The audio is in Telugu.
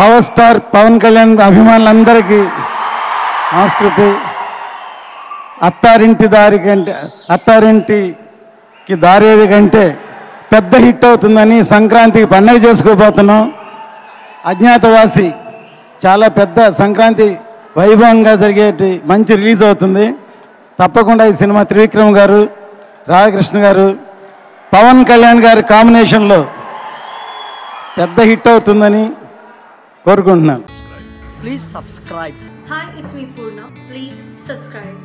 పవర్ స్టార్ పవన్ కళ్యాణ్ అభిమానులందరికీ సంస్కృతి అత్తారింటి దారి కంటే అత్తారింటికి దారేది కంటే పెద్ద హిట్ అవుతుందని సంక్రాంతికి పండగ చేసుకోబోతున్నాం అజ్ఞాతవాసి చాలా పెద్ద సంక్రాంతి వైభవంగా జరిగేటి మంచి రిలీజ్ అవుతుంది తప్పకుండా ఈ సినిమా త్రివిక్రమ్ గారు రాధాకృష్ణ గారు పవన్ కళ్యాణ్ గారి కాంబినేషన్లో పెద్ద హిట్ అవుతుందని కోరుకుంటున్నాను Please subscribe. Hi, it's me Purna. Please subscribe.